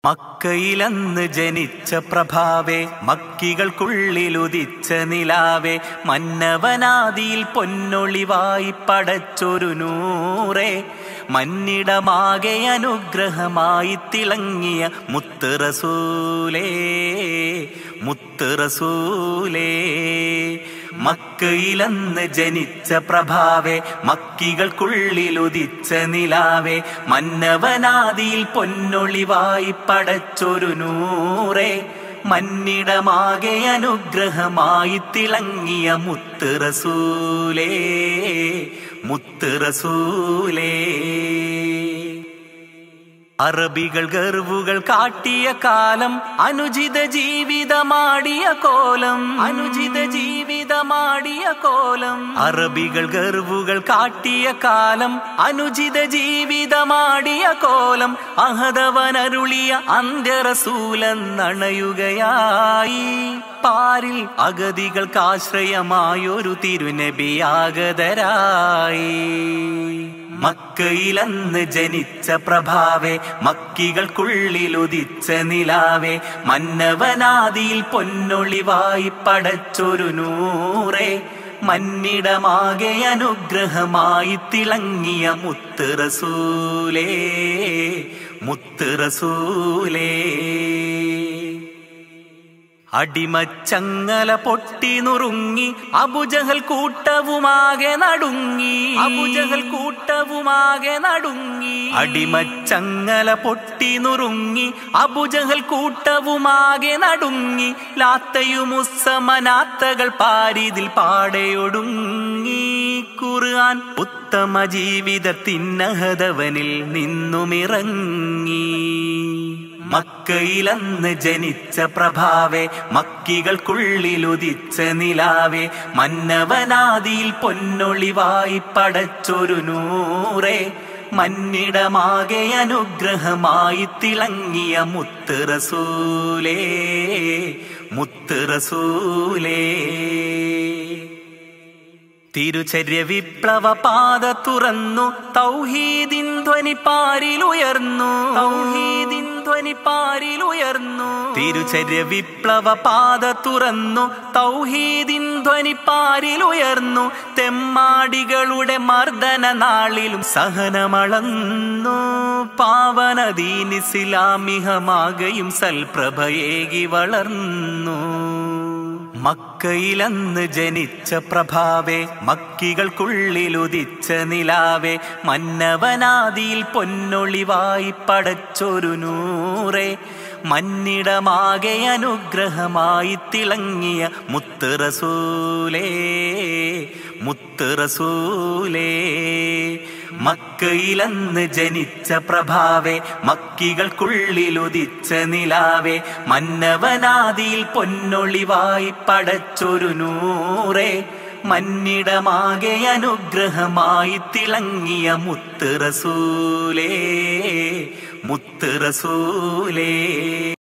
മക്കയിലന്ന് ജനിച്ച പ്രഭാവേ മക്കികൾക്കുള്ളിലുദിച്ച നിലാവേ മന്നവനാദിയിൽ പൊന്നൊളിവായി പടച്ചൊരു നൂറേ മന്നിടമാകെ അനുഗ്രഹമായി തിളങ്ങിയ മുത്ത് റസൂലേ മുത്ത് റസൂലേ മക്കയിലന്ന് ജനിച്ച പ്രഭാവേ മക്കികൾക്കുള്ളിലുദിച്ച നിലാവേ മന്നവനാദിയിൽ പൊന്നൊളിവായി പടച്ചൊരു നൂറേ മന്നിടമാകെ അനുഗ്രഹമായി തിളങ്ങിയ മുത്ത് റസൂലേ മുത്ത് റസൂലേ അറബികൾ ഗർവുകൾ കാട്ടിയ കാലം അനുചിത ജീവിതമാടിയ കോലം അനുചിത ജീവിതമാടിയ കോലം അറബികൾ ഗർവുകൾ കാട്ടിയ കാലം അനുചിത ജീവിതമാടിയ കോലം അഹദവനരുളിയ അന്ത്യറസൂലെന്നണയുകയായി പാരിൽ അഗതികൾക്കാശ്രയമായൊരു തിരുനബിയാഗതരായി മക്കയിലന്ന് ജനിച്ച പ്രഭാവേ മക്കികൾക്കുള്ളിലുദിച്ച നിലാവേ മന്നവനാദിയിൽ പൊന്നൊളിവായി പടച്ചൊരു നൂറേ മന്നിടമാകെ അനുഗ്രഹമായി തിളങ്ങിയ മുത്ത് റസൂലേ മുത്ത് റസൂലേ അടിമച്ചങ്ങല പൊട്ടി നുറുങ്ങി അബുജഹൽ കൂട്ടവുമാകെ നടുങ്ങി അബുജഹൽ കൂട്ടവുമാകെ നടുങ്ങി അടിമച്ചങ്ങല പൊട്ടി നുറുങ്ങി അബുജഹൽ കൂട്ടവുമാകെ നടുങ്ങി ലാത്തയുമുസമനാത്തകൾ പാരിതിൽ പാടയൊടുങ്ങി ഖുർആൻ ഉത്തമ ജീവിതത്തിനഹതവനിൽ നിന്നുമിറങ്ങി മക്കയിലന്ന് ജനിച്ച പ്രഭാവേ മക്കികൾക്കുള്ളിലുദിച്ച നിലാവേ മന്നവനാദിയിൽ പൊന്നൊളിവായി പടച്ചൊരു നൂറേ മന്നിടമാകെ അനുഗ്രഹമായി തിളങ്ങിയ മുത്ത് റസൂലേ മുത്ത് റസൂലേ തിരുചര്യ വിപ്ലവ പാത തുറന്നു തൗഹീദിൻ ധ്വനി പാരിലുയർന്നു തൗഹീദിൻ ധ്വനി പാരിലുയർന്നു തിരുചര്യ വിപ്ലവ പാത തുറന്നു തൗഹീദിൻ ധ്വനി പാരിലുയർന്നു തെമ്മാടികളുടെ മർദ്ദന നാളിലും സഹനമളന്നു പാവനദീനിസ്ലാമിഹമാകയും സൽപ്രഭയേകി വളർന്നു മക്കയിലന്ന് ജനിച്ച പ്രഭാവേ മക്കികൾക്കുള്ളിലുദിച്ച നിലാവേ മന്നവനാദിയിൽ പൊന്നൊളിവായി പടച്ചൊരു നൂറേ മന്നിടമാകെ അനുഗ്രഹമായി തിളങ്ങിയ മുത്ത് റസൂലേ മുത്ത് റസൂലേ മക്കയിലന്ന് ജനിച്ച പ്രഭാവേ മക്കികൾക്കുള്ളിലുദിച്ച നിലാവേ മന്നവനാദിയിൽ പൊന്നൊളിവായി പടച്ചൊരു നൂറേ മന്നിടമാകെ അനുഗ്രഹമായി തിളങ്ങിയ മുത്ത് റസൂലേ മുത്ത് റസൂലേ